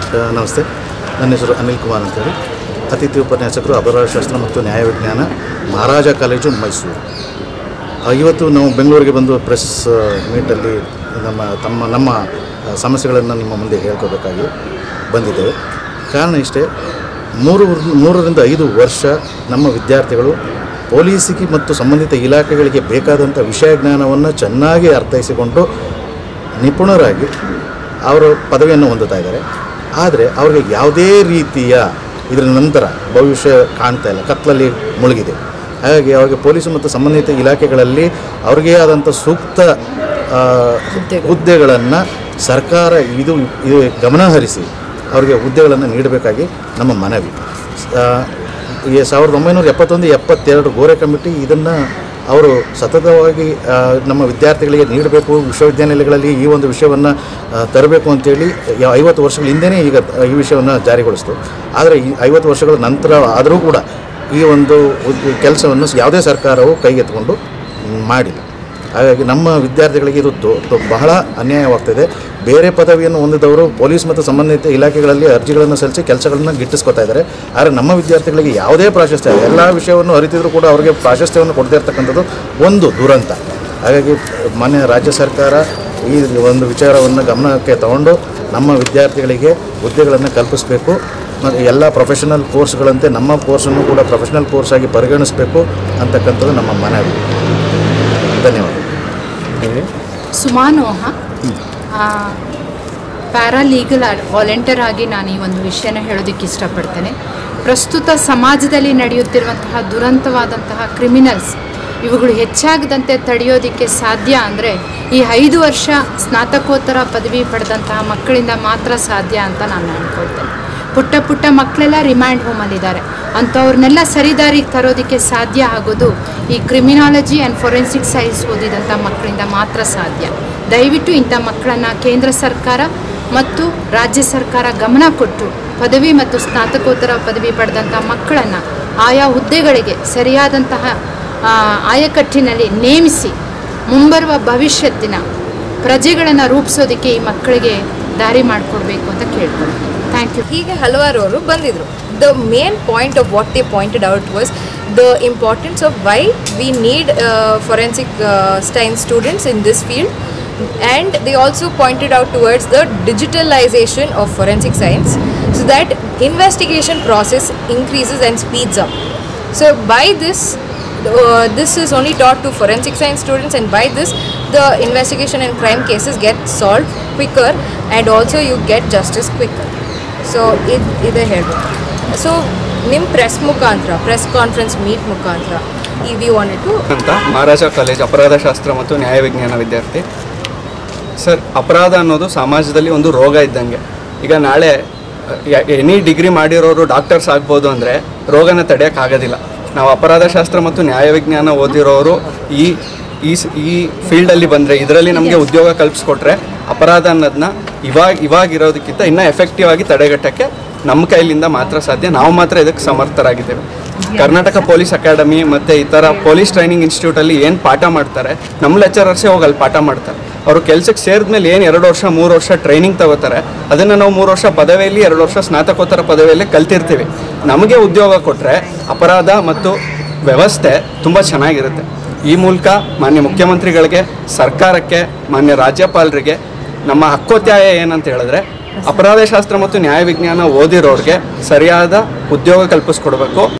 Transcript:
ಆ, ನಮಸ್ತೆ ನನ್ನ ಹೆಸರು ಅನಿಲ್ ಕುಮಾರ್ ಅಂತೇಳಿ ಅತಿಥಿ ಉಪನ್ಯಾಸಕರು ಅಪರಾಧಶಾಸ್ತ್ರ ಮತ್ತು ನ್ಯಾಯವಿಜ್ಞಾನ ಮಹಾರಾಜ ಕಾಲೇಜು ಮೈಸೂರು ಆ, ಇವತ್ತು ನಾವು ಬೆಂಗಳೂರಿಗೆ ಬಂದು ಪ್ರೆಸ್ ಮೀಟಲ್ಲಿ ನಮ್ಮ ತಮ್ಮ ನಮ್ಮ ಆ, ಸಮಸ್ಯೆಗಳನ್ನು ನಿಮ್ಮ ಮುಂದೆ ಹೇಳ್ಕೋಬೇಕಾಗಿ ಬಂದಿದ್ದೇವೆ ಕಾರಣ ಇಷ್ಟೇ ಮೂರು ಮೂರರಿಂದ ಐದು ವರ್ಷ ನಮ್ಮ ವಿದ್ಯಾರ್ಥಿಗಳು ಪೊಲೀಸಿಗೆ ಮತ್ತು ಸಂಬಂಧಿತ ಇಲಾಖೆಗಳಿಗೆ ಬೇಕಾದಂಥ ವಿಷಯ ಜ್ಞಾನವನ್ನು ಚೆನ್ನಾಗಿ ಅರ್ಥೈಸಿಕೊಂಡು ನಿಪುಣರಾಗಿ ಅವರು ಪದವಿಯನ್ನು ಹೊಂದುತ್ತಾ ಇದ್ದಾರೆ ಆದರೆ ಅವ್ರಿಗೆ ಯಾವುದೇ ರೀತಿಯ ಇದರ ನಂತರ ಭವಿಷ್ಯ ಕಾಣ್ತಾ ಇಲ್ಲ ಕತ್ತಲಲ್ಲಿ ಮುಳುಗಿದೆ ಹಾಗಾಗಿ ಅವರಿಗೆ ಪೊಲೀಸ್ ಮತ್ತು ಸಂಬಂಧಿತ ಇಲಾಖೆಗಳಲ್ಲಿ ಅವ್ರಿಗೇ ಆದಂಥ ಸೂಕ್ತ ಆ, ಹುದ್ದೆಗಳನ್ನು ಸರ್ಕಾರ ಇದು ಇದು ಗಮನಹರಿಸಿ ಅವರಿಗೆ ಹುದ್ದೆಗಳನ್ನು ನೀಡಬೇಕಾಗಿ ನಮ್ಮ ಮನವಿ ಆ, ಈ ಸಾವಿರದ ಒಂಬೈನೂರ ಎಪ್ಪತ್ತೊಂದು ಎಪ್ಪತ್ತೆರಡು ಗೋರೆ ಕಮಿಟಿ ಇದನ್ನು ಅವರು ಸತತವಾಗಿ ಆ, ನಮ್ಮ ವಿದ್ಯಾರ್ಥಿಗಳಿಗೆ ನೀಡಬೇಕು ವಿಶ್ವವಿದ್ಯಾನಿಲಯಗಳಲ್ಲಿ ಈ ಒಂದು ವಿಷಯವನ್ನು ತರಬೇಕು ಅಂತೇಳಿ ಯ- ಐವತ್ತು ವರ್ಷಗಳ ಹಿಂದೆಯೇ ಈಗ ಈ ವಿಷಯವನ್ನು ಜಾರಿಗೊಳಿಸ್ತು ಆದರೆ ಈ ಐವತ್ತು ವರ್ಷಗಳ ನಂತರ ಆದರೂ ಕೂಡ ಈ ಒಂದು ಕೆಲಸವನ್ನು ಯಾವುದೇ ಸರ್ಕಾರವು ಕೈಗೆತ್ತಿಕೊಂಡು ಮಾಡಿಲ್ಲ ಹಾಗಾಗಿ ನಮ್ಮ ವಿದ್ಯಾರ್ಥಿಗಳಿಗೆ ಇದು ದೊ- ದೊ- ಬಹಳ ಅನ್ಯಾಯವಾಗ್ತಿದೆ ಬೇರೆ ಪದವಿಯನ್ನು ಹೊಂದಿದವರು ಪೊಲೀಸ್ ಮತ್ತು ಸಂಬಂಧಿತ ಇಲಾಖೆಗಳಲ್ಲಿ ಅರ್ಜಿಗಳನ್ನು ಸಲ್ಲಿಸಿ ಕೆಲಸಗಳನ್ನು ಗಿಟ್ಟಿಸ್ಕೊತಾ ಇದ್ದಾರೆ ಆದರೆ ನಮ್ಮ ವಿದ್ಯಾರ್ಥಿಗಳಿಗೆ ಯಾವುದೇ ಪ್ರಾಶಸ್ತ್ಯ ಎಲ್ಲ ವಿಷಯವನ್ನು ಅರಿತಿದ್ರು ಕೂಡ ಅವರಿಗೆ ಪ್ರಾಶಸ್ತ್ಯವನ್ನು ಕೊಡದೇ ಇರ್ತಕ್ಕಂಥದ್ದು ಒಂದು ದುರಂತ ಹಾಗಾಗಿ ಮಾನ್ಯ ರಾಜ್ಯ ಸರ್ಕಾರ ಈ ಒಂದು ವಿಚಾರವನ್ನು ಗಮನಕ್ಕೆ ತಗೊಂಡು ನಮ್ಮ ವಿದ್ಯಾರ್ಥಿಗಳಿಗೆ ಹುದ್ದೆಗಳನ್ನು ಕಲ್ಪಿಸಬೇಕು ಮತ್ತು ಎಲ್ಲ ಪ್ರೊಫೆಷನಲ್ ಕೋರ್ಸ್ಗಳಂತೆ ನಮ್ಮ ಕೋರ್ಸನ್ನು ಕೂಡ ಪ್ರೊಫೆಷನಲ್ ಕೋರ್ಸ್ ಆಗಿ ಪರಿಗಣಿಸಬೇಕು ಅಂತಕ್ಕಂಥದ್ದು ನಮ್ಮ ಮನವಿ ಧನ್ಯವಾದ ಸುಮಾನೋಹ ಪ್ಯಾರಾಲೀಗಲ್ ವಾಲಂಟಿಯರ್ ಆಗಿ ನಾನು ಈ ಒಂದು ವಿಷಯನ ಹೇಳೋದಕ್ಕೆ ಇಷ್ಟಪಡ್ತೇನೆ ಪ್ರಸ್ತುತ ಸಮಾಜದಲ್ಲಿ ನಡೆಯುತ್ತಿರುವಂತಹ ದುರಂತವಾದಂತಹ ಕ್ರಿಮಿನಲ್ಸ್ ಇವುಗಳು ಹೆಚ್ಚಾಗದಂತೆ ತಡೆಯೋದಕ್ಕೆ ಸಾಧ್ಯ ಅಂದರೆ ಈ ಐದು ವರ್ಷ ಸ್ನಾತಕೋತ್ತರ ಪದವಿ ಪಡೆದಂತಹ ಮಕ್ಕಳಿಂದ ಮಾತ್ರ ಸಾಧ್ಯ ಅಂತ ನಾನು ಅಂದ್ಕೊಳ್ತೇನೆ ಪುಟ್ಟ ಪುಟ್ಟ ಮಕ್ಕಳೆಲ್ಲ ರಿಮ್ಯಾಂಡ್ ಹೋಮಲ್ಲಿದ್ದಾರೆ ಅಂಥವ್ರನ್ನೆಲ್ಲ ಸರಿದಾರಿಗೆ ತರೋದಕ್ಕೆ ಸಾಧ್ಯ ಆಗೋದು ಈ ಕ್ರಿಮಿನಾಲಜಿ ಆ್ಯಂಡ್ ಫೊರೆನ್ಸಿಕ್ ಸೈನ್ಸ್ ಓದಿದಂಥ ಮಕ್ಕಳಿಂದ ಮಾತ್ರ ಸಾಧ್ಯ ದಯವಿಟ್ಟು ಇಂಥ ಮಕ್ಕಳನ್ನು ಕೇಂದ್ರ ಸರ್ಕಾರ ಮತ್ತು ರಾಜ್ಯ ಸರ್ಕಾರ ಗಮನ ಕೊಟ್ಟು ಪದವಿ ಮತ್ತು ಸ್ನಾತಕೋತ್ತರ ಪದವಿ ಪಡೆದಂಥ ಮಕ್ಕಳನ್ನು ಆಯಾ ಹುದ್ದೆಗಳಿಗೆ ಸರಿಯಾದಂತಹ ಆ, ಆಯಕಟ್ಟಿನಲ್ಲಿ ನೇಮಿಸಿ ಮುಂಬರುವ ಭವಿಷ್ಯತ್ತಿನ ಪ್ರಜೆಗಳನ್ನು ರೂಪಿಸೋದಕ್ಕೆ ಈ ಮಕ್ಕಳಿಗೆ ದಾರಿ ಮಾಡಿಕೊಡ್ಬೇಕು ಅಂತ ಕೇಳ್ಕೊಳ್ತೀನಿ ಥ್ಯಾಂಕ್ ಯು ಹೀಗೆ ಹಲವಾರು ಅವರು ಬಂದಿದ್ರು the main point of what they pointed out was the importance of why we need forensic ಸ್ಟೈನ್ students in this field and they also pointed out towards the digitalization of forensic science so that investigation process increases and speeds up so by this uh, this is only taught to forensic science students and by this the investigation and crime cases get solved quicker and also you get justice quicker so ಇದು ಇದೆ ಹೇಳ್ಬೇಕು so ನಿಮ್ಮ press ಮುಖಾಂತರ press conference meet ಮುಖಾಂತರ ಈ we wanted to ಅಂತ ಮಹಾರಾಜ college ಅಪರಾಧಶಾಸ್ತ್ರ ಮತ್ತು ನ್ಯಾಯವಿಜ್ಞಾನ ವಿದ್ಯಾರ್ಥಿ ಸರ್ ಅಪರಾಧ ಅನ್ನೋದು ಸಮಾಜದಲ್ಲಿ ಒಂದು ರೋಗ ಇದ್ದಂಗೆ ಈಗ ನಾಳೆ ಎನಿ ಡಿಗ್ರಿ ಮಾಡಿರೋರು ಡಾಕ್ಟರ್ಸ್ ಆಗ್ಬೋದು ಅಂದರೆ ರೋಗನ ತಡೆಯೋಕ್ಕಾಗೋದಿಲ್ಲ ನಾವು ಅಪರಾಧಶಾಸ್ತ್ರ ಮತ್ತು ನ್ಯಾಯವಿಜ್ಞಾನ ಓದಿರೋರು ಈ ಈ ಸ್- ಈ ಫೀಲ್ಡಲ್ಲಿ ಬಂದರೆ ಇದರಲ್ಲಿ ನಮಗೆ ಉದ್ಯೋಗ ಕಲ್ಪಿಸ್ಕೊಟ್ರೆ ಅಪರಾಧ ಅನ್ನೋದನ್ನ ಇವಾಗ ಇವಾಗ ಇರೋದಕ್ಕಿಂತ ಇನ್ನೂ ಎಫೆಕ್ಟಿವ್ ಆಗಿ ತಡೆಗಟ್ಟಕ್ಕೆ ನಮ್ಮ ಕೈಲಿಂದ ಮಾತ್ರ ಸಾಧ್ಯ ನಾವು ಮಾತ್ರ ಇದಕ್ಕೆ ಸಮರ್ಥರಾಗಿದ್ದೇವೆ ಕರ್ನಾಟಕ ಪೊಲೀಸ್ ಅಕಾಡೆಮಿ ಮತ್ತು ಈ ಥರ ಪೊಲೀಸ್ ಟ್ರೈನಿಂಗ್ ಇನ್ಸ್ಟಿಟ್ಯೂಟಲ್ಲಿ ಏನು ಪಾಠ ಮಾಡ್ತಾರೆ ನಮ್ಮ ಲೆಕ್ಚರರ್ಸೇ ಹೋಗಿ ಅಲ್ಲಿ ಪಾಠ ಮಾಡ್ತಾರೆ ಅವರು ಕೆಲಸಕ್ಕೆ ಸೇರಿದ್ಮೇಲೆ ಏನು ಎರಡು ವರ್ಷ ಮೂರು ವರ್ಷ ಟ್ರೈನಿಂಗ್ ತಗೋತಾರೆ ಅದನ್ನು ನಾವು ಮೂರು ವರ್ಷ ಪದವಿಯಲ್ಲಿ ಎರಡು ವರ್ಷ ಸ್ನಾತಕೋತ್ತರ ಪದವಿಯಲ್ಲಿ ಕಲ್ತಿರ್ತೀವಿ ನಮಗೆ ಉದ್ಯೋಗ ಕೊಟ್ಟರೆ ಅಪರಾಧ ಮತ್ತು ವ್ಯವಸ್ಥೆ ತುಂಬ ಚೆನ್ನಾಗಿರುತ್ತೆ ಈ ಮೂಲಕ ಮಾನ್ಯ ಮುಖ್ಯಮಂತ್ರಿಗಳಿಗೆ ಸರ್ಕಾರಕ್ಕೆ ಮಾನ್ಯ ರಾಜ್ಯಪಾಲರಿಗೆ ನಮ್ಮ ಹಕ್ಕೊತ್ತಾಯ ಏನಂತ ಹೇಳಿದ್ರೆ ಅಪರಾಧಶಾಸ್ತ್ರ ಮತ್ತು ನ್ಯಾಯವಿಜ್ಞಾನ ಓದಿರೋರಿಗೆ ಸರಿಯಾದ ಉದ್ಯೋಗ ಕಲ್ಪಿಸ್ಕೊಡ್ಬೇಕು